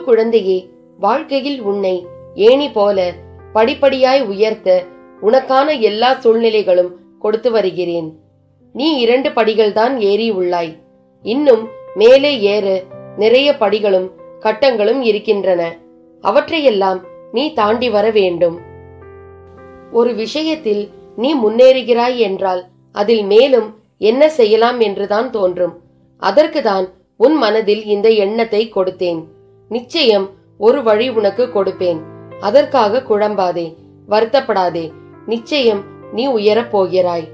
குழந்தையே வாழ்க்கையில் உன்னை ஏணி போல படிப்படியாய் உயர்த்த உனக்கான எல்லா சூழ்நிலைகளும் கொடுத்து வருகிறேன் நீ இரண்டு படிகள்தான் ஏறி உள்ளாய் இன்னும் மேலே ஏற நிறைய படிகளும் கட்டங்களும் இருக்கின்றன அவற்றையெல்லாம் நீ தாண்டி வர வேண்டும் ஒரு விஷயத்தில் நீ முன்னேறுகிறாய் என்றால் அதில் மேலும் என்ன செய்யலாம் என்றுதான் தோன்றும் அதற்குதான் உன் மனதில் இந்த எண்ணத்தை கொடுத்தேன் நிச்சயம் ஒரு வழி உனக்கு கொடுப்பேன் அதற்காக குழம்பாதே வருத்தப்படாதே நிச்சயம் நீ உயரப் போகிறாய்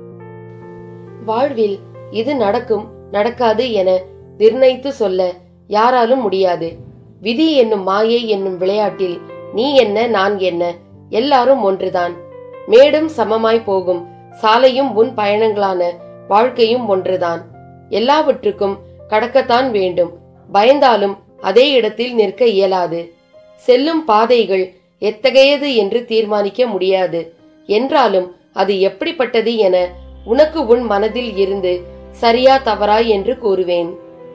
வாழ்வில் இது நடக்கும் நடக்காது என நிர்ணயித்து சொல்ல யாராலும் முடியாது விதி என்னும் மாயை என்னும் விளையாட்டில் நீ என்ன நான் என்ன எல்லாரும் ஒன்றுதான் மேடும் சமமாய் போகும் சாலையும் உன் பயணங்களான வாழ்க்கையும் ஒன்றுதான் எல்லாவற்றுக்கும் கடக்கத்தான் வேண்டும் பயந்தாலும் அதே இடத்தில் நிற்க இயலாது செல்லும் பாதைகள் எத்தகையது என்று தீர்மானிக்க முடியாது என்றாலும் அது எப்படிப்பட்டது என உனக்கு உன் மனதில் இருந்து சரியா தவறா என்று கூறுவேன்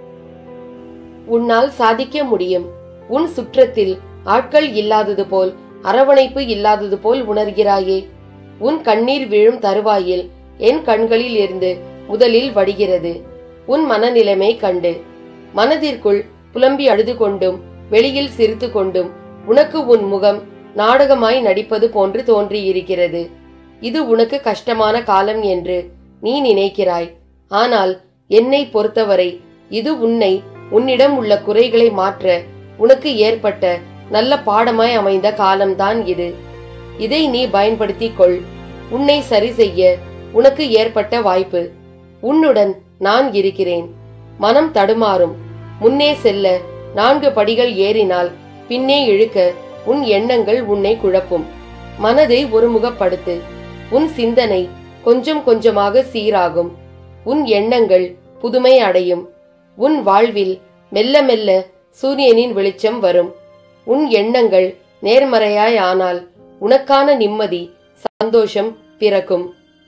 உன்னால் சாதிக்க முடியும் உன் சுற்றத்தில் ஆட்கள் இல்லாதது போல் அரவணைப்பு இல்லாதது போல் உணர்கிறாயே உன் கண்ணீர் விழும் தருவாயில் என் கண்களில் இருந்து முதலில் வடிகிறது உன் மனநிலைமை கண்டு மனதிற்குள் புலம்பி அழுது கொண்டும் வெளியில் சிரித்து கொண்டும் உனக்கு உன் முகம் நாடகமாய் நடிப்பது போன்று தோன்றியிருக்கிறது இது உனக்கு கஷ்டமான காலம் என்று நீ நினைக்கிறாய் ஆனால் என்னை பொறுத்தவரை இது உன்னை உன்னிடம் உள்ள குறைகளை மாற்ற உனக்கு ஏற்பட்ட நல்ல பாடமாய் அமைந்த காலம்தான் இது இதை நீ பயன்படுத்திக் கொள் உன்னை சரி செய்ய உனக்கு ஏற்பட்ட வாய்ப்பு உன்னுடன் நான் இருக்கிறேன் மனம் தடுமாறும் முன்னே செல்ல நான்கு படிகள் ஏறினால் பின்னே இழுக்க உன் எண்ணங்கள் உன்னை குழப்பும் மனதை ஒருமுகப்படுத்து உன் சிந்தனை கொஞ்சம் கொஞ்சமாக சீராகும் உன் எண்ணங்கள் புதுமை அடையும் உன் வாழ்வில் மெல்ல மெல்ல சூரியனின் வெளிச்சம் வரும் உன் எண்ணங்கள் நேர்மறையாய் ஆனால் உனக்கான நிம்மதி சந்தோஷம் பிறக்கும்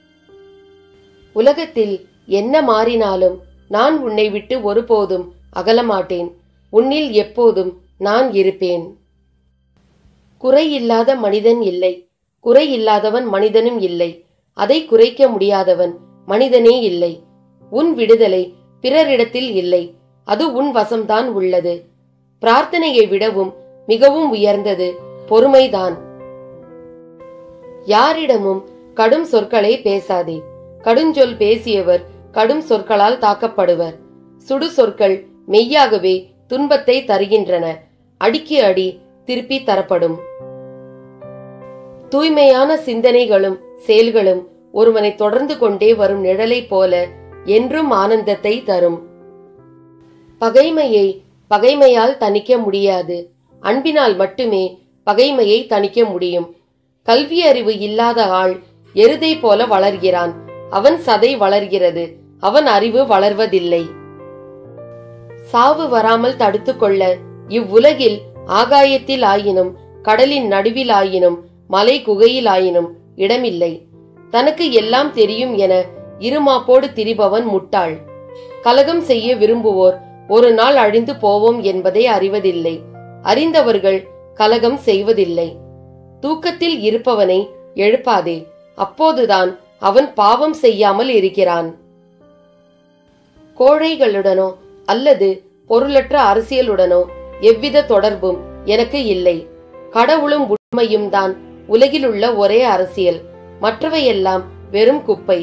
உலகத்தில் என்ன மாறினாலும் நான் உன்னை விட்டு ஒருபோதும் அகலமாட்டேன் உன்னில் எப்போதும் நான் இருப்பேன் குறையில்லாத மனிதன் இல்லை குறையில்லாதவன் மனிதனும் இல்லை அதை குறைக்க முடியாதவன் மனிதனே இல்லை உன் விடுதலை பிறரிடத்தில் இல்லை அது உன் வசம்தான் உள்ளது பிரார்த்தனையை விடவும் மிகவும் உயர்ந்தது பொறுமைதான் யாரிடமும் கடும் சொற்களை பேசாதே கடுஞ்சொல் பேசியவர் கடும் சொற்களால் தாக்கப்படுவர் சுடு சொற்கள் மெய்யாகவே துன்பத்தை தருகின்றன அடிக்கு அடி திருப்பி தரப்படும் தூய்மையான சிந்தனைகளும் செயல்களும் ஒருவனை தொடர்ந்து கொண்டே வரும் நிழலைப் போல என்றும் ஆனந்தத்தை தரும் பகைமையை பகைமையால் தணிக்க முடியாது அன்பினால் மட்டுமே பகைமையை தணிக்க முடியும் கல்வி அறிவு இல்லாத ஆள் எருதை போல வளர்கிறான் அவன் சதை வளர்கிறது அவன் அறிவு வளர்வதில்லை சாவு வராமல் தடுத்துக் கொள்ள இவ்வுலகில் ஆகாயத்தில் ஆயினும் கடலின் நடுவில் ஆயினும் மலை குகையில் ஆயினும் இடமில்லை தனக்கு எல்லாம் தெரியும் என இருமாப்போடு திரிபவன் முட்டாள் கலகம் செய்ய விரும்புவோர் ஒரு நாள் அழிந்து போவோம் என்பதை அறிவதில்லை அறிந்தவர்கள் கலகம் செய்வதில்லை தூக்கத்தில் இருப்பவனை எழுப்பாதே அப்போதுதான் அவன் பாவம் செய்யாமல் இருக்கிறான் கோழைகளுடனோ அல்லது பொருளற்ற அரசியலுடனோ எவ்வித தொடர்பும் எனக்கு இல்லை கடவுளும் உண்மையும் தான் உலகிலுள்ள ஒரே அரசியல் மற்றவையெல்லாம் வெறும் குப்பை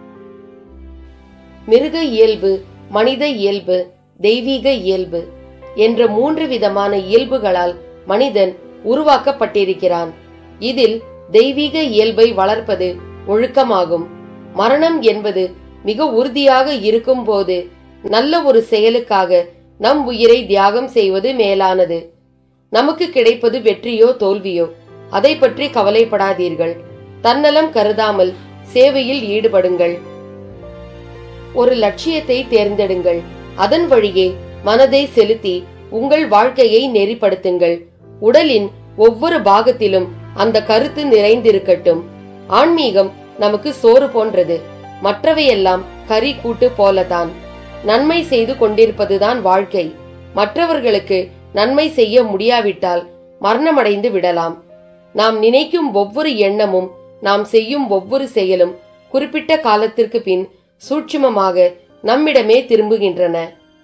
மிருக இயல்பு மனித இயல்பு தெய்வீக இயல்பு என்ற மூன்று விதமான இயல்புகளால் மனிதன் உருவாக்கப்பட்டிருக்கிறான் இதில் தெய்வீக இயல்பை வளர்ப்பது ஒழுக்கமாகும் மரணம் என்பது மிக உறுதியாக இருக்கும் போது நல்ல ஒரு செயலுக்காக நம் உயிரை தியாகம் செய்வது மேலானது நமக்கு கிடைப்பது வெற்றியோ தோல்வியோ அதை பற்றி கவலைப்படாதீர்கள் தன்னலம் கருதாமல் சேவையில் ஈடுபடுங்கள் ஒரு லட்சியத்தை தேர்ந்தெடுங்கள் அதன் வழியே மனதை செலுத்தி உங்கள் வாழ்க்கையை நெறிப்படுத்துங்கள் உடலின் ஒவ்வொரு பாகத்திலும் அந்த கருத்து நிறைந்திருக்கட்டும் ஆன்மீகம் நமக்கு சோறு போன்றது மற்றவையெல்லாம் கறி கூட்டு போலதான் நன்மை செய்து கொண்டிருப்பதுதான் வாழ்க்கை மற்றவர்களுக்கு நன்மை செய்ய முடியாவிட்டால் மரணமடைந்து விடலாம் நாம் நினைக்கும் ஒவ்வொரு எண்ணமும் நாம் செய்யும் ஒவ்வொரு செயலும் குறிப்பிட்ட காலத்திற்கு பின் சூட்சுமமாக நம்மிடமே திரும்புகின்றன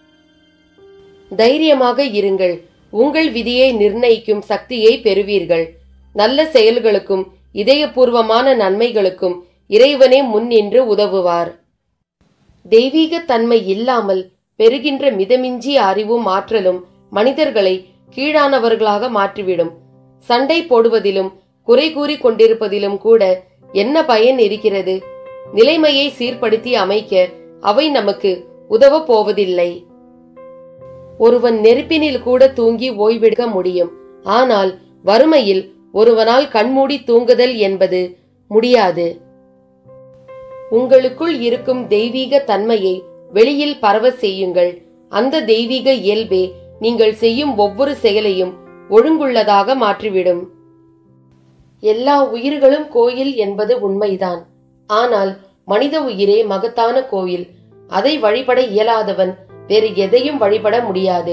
தைரியமாக இருங்கள் உங்கள் விதியை நிர்ணயிக்கும் சக்தியை பெறுவீர்கள் நல்ல செயல்களுக்கும் இதயபூர்வமான நன்மைகளுக்கும் இறைவனே முன் நின்று உதவுவார் தெய்வீக தன்மை இல்லாமல் பெறுகின்ற மிதமிஞ்சிய அறிவும் ஆற்றலும் மனிதர்களை கீழானவர்களாக மாற்றிவிடும் சண்டை போடுவதிலும் குறை கூறி கொண்டிருப்பதிலும் கூட என்ன பயன் இருக்கிறது நிலைமையை சீர்படுத்தி அமைக்க அவை நமக்கு உதவ போவதில்லை ஒருவன் நெருப்பினில் கூட தூங்கி ஓய்வெடுக்க முடியும் ஆனால் வறுமையில் ஒருவனால் கண்மூடி தூங்குதல் என்பது முடியாது உங்களுக்குள் இருக்கும் தெய்வீக தன்மையை வெளியில் பரவ செய்யுங்கள் அந்த தெய்வீக இயல்பே நீங்கள் செய்யும் ஒவ்வொரு செயலையும் ஒழுங்குள்ளதாக மாற்றிவிடும் எல்லா உயிர்களும் கோயில் என்பது உண்மைதான் ஆனால் மனித உயிரே மகத்தான கோயில் அதை வழிபட இயலாதவன் வேறு எதையும் வழிபட முடியாது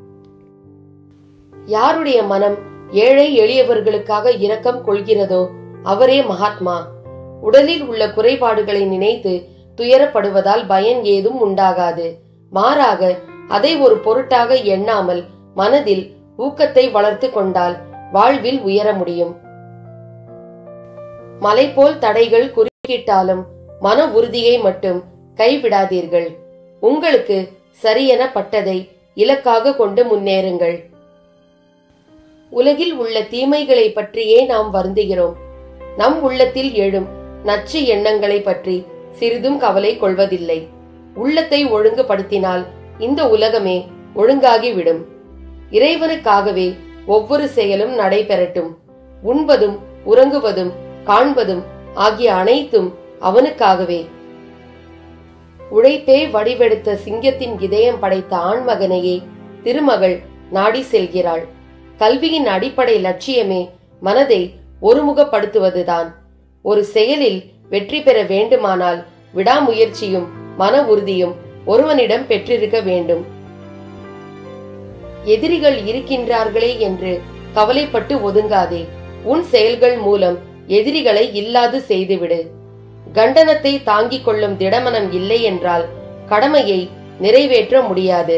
யாருடைய மனம் ஏழை எளியவர்களுக்காக இரக்கம் கொள்கிறதோ அவரே மகாத்மா உடலில் உள்ள குறைபாடுகளை நினைத்து துயரப்படுவதால் பயன் ஏதும் உண்டாகாது மாறாக அதை ஒரு பொருட்டாக எண்ணாமல் மனதில் ஊக்கத்தை வளர்த்து கொண்டால் வாழ்வில் உயர முடியும் மலை போல் தடைகள் குறுக்கிட்டாலும் மன உறுதியை மட்டும் கைவிடாதீர்கள் உங்களுக்கு சரியென பட்டதை இலக்காக கொண்டு முன்னேறுங்கள் உலகில் உள்ள தீமைகளை பற்றியே நாம் வருந்துகிறோம் நம் உள்ளத்தில் எழும் நச்சு எண்ணங்களை பற்றி சிறிதும் கவலை கொள்வதில்லை உள்ளத்தை ஒழுங்குபடுத்தினால் இந்த உலகமே ஒழுங்காகிவிடும் இறைவனுக்காகவே ஒவ்வொரு செயலும் நடைபெறட்டும் உண்பதும் உறங்குவதும் காண்பதும் ஆகிய அனைத்தும் அவனுக்காகவே உழைப்பே வடிவெடுத்த சிங்கத்தின் இதயம் படைத்த ஆண்மகனையே திருமகள் நாடி செல்கிறாள் கல்வியின் அடிப்படை லட்சியமே மனதை ஒருமுகப்படுத்துவதுதான் ஒரு செயலில் வெற்றி பெற வேண்டுமானால் விடாமுயற்சியும் மன உறுதியும் ஒருவனிடம் பெற்றிருக்க வேண்டும் எதிரிகள் இருக்கின்றார்களே என்று கவலைப்பட்டு ஒதுங்காதே உன் செயல்கள் மூலம் எதிரிகளை இல்லாது செய்துவிடு கண்டனத்தை தாங்கிக் கொள்ளும் திடமனம் இல்லை என்றால் கடமையை நிறைவேற்ற முடியாது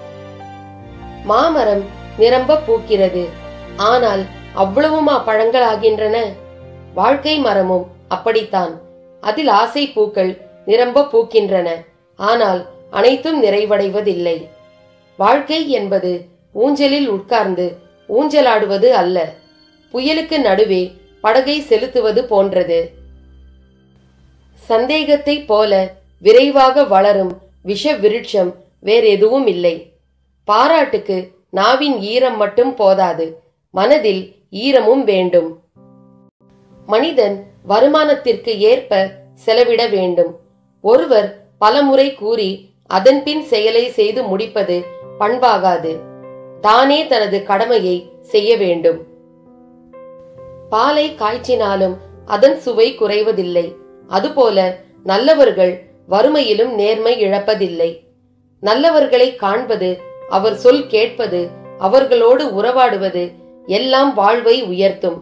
மாமரம் நிரம்ப பூக்கிறது ஆனால் அவ்வளவுமா பழங்கள் ஆகின்றன வாழ்க்கை மரமும் அப்படித்தான் அதில் ஆசை பூக்கள் நிரம்ப பூக்கின்றன ஆனால் அனைத்தும் நிறைவடைவதில்லை வாழ்க்கை என்பது ஊஞ்சலில் உட்கார்ந்து ஊஞ்சலாடுவது அல்ல புயலுக்கு நடுவே படகை செலுத்துவது போன்றது சந்தேகத்தை போல விரைவாக வளரும் விஷ விருட்சம் வேறெதுவும் இல்லை பாராட்டுக்கு நாவின் ஈரம் மட்டும் போதாது மனதில் ஈரமும் வேண்டும் மனிதன் வருமானத்திற்கு ஏற்ப செலவிட வேண்டும் ஒருவர் பலமுறை கூறி அதன்பின் செயலை செய்து முடிப்பது பண்பாகாது தானே தனது கடமையை செய்ய வேண்டும் பாலை காய்ச்சினாலும் அதன் சுவை குறைவதில்லை அதுபோல நல்லவர்கள் வறுமையிலும் நேர்மை இழப்பதில்லை நல்லவர்களை காண்பது அவர் சொல் கேட்பது அவர்களோடு உறவாடுவது எல்லாம் வாழ்வை உயர்த்தும்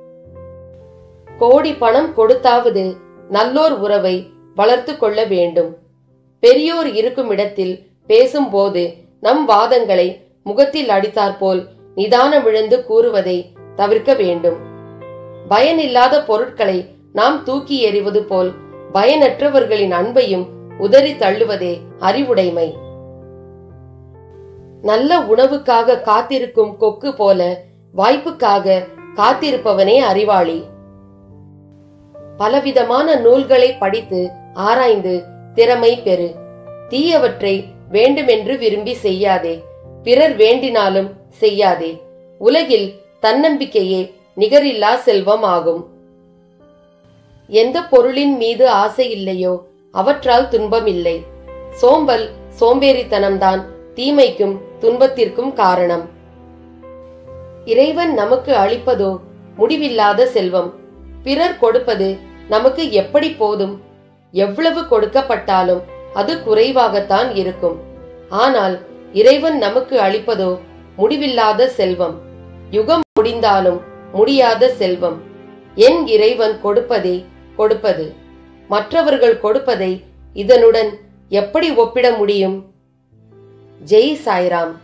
கோடி பணம் கொடுத்தாவது நல்லோர் உறவை வளர்த்து கொள்ள வேண்டும் பெரியோர் இருக்கும் இடத்தில் பேசும்போது நம் வாதங்களை முகத்தில் அடித்தாற்போல் நிதானம் விழுந்து கூறுவதை தவிர்க்க வேண்டும் பயனில்லாத பொருட்களை நாம் தூக்கி எறிவது போல் பயனற்றவர்களின் அன்பையும் உதறி தள்ளுவதே அறிவுடைமை நல்ல உணவுக்காக காத்திருக்கும் கொக்கு போல வாய்ப்புக்காக காத்திருப்பவனே அறிவாளி பலவிதமான நூல்களை படித்து ஆராய்ந்து திறமை பெறு தீயவற்றை வேண்டுமென்று விரும்பி செய்யாதே பிறர் வேண்டினாலும் செய்யாதே உலகில் தன்னம்பிக்கையே நிகரில்லா செல்வம் ஆகும் எந்த பொருளின் மீது ஆசை இல்லையோ அவற்றால் துன்பம் இல்லை சோம்பல் சோம்பேறித்தனம்தான் தீமைக்கும் துன்பத்திற்கும் காரணம் இறைவன் நமக்கு அளிப்பதோ முடிவில்லாத செல்வம் பிறர் கொடுப்பது நமக்கு எப்படி போதும் எவ்வளவு கொடுக்கப்பட்டாலும் அது குறைவாகத்தான் இருக்கும் ஆனால் இறைவன் நமக்கு அளிப்பதோ முடிவில்லாத செல்வம் யுகம் முடிந்தாலும் முடியாத செல்வம் என் இறைவன் கொடுப்பதே கொடுப்பது மற்றவர்கள் கொடுப்பதை இதனுடன் எப்படி ஒப்பிட முடியும் ஜெய் சாய்ராம்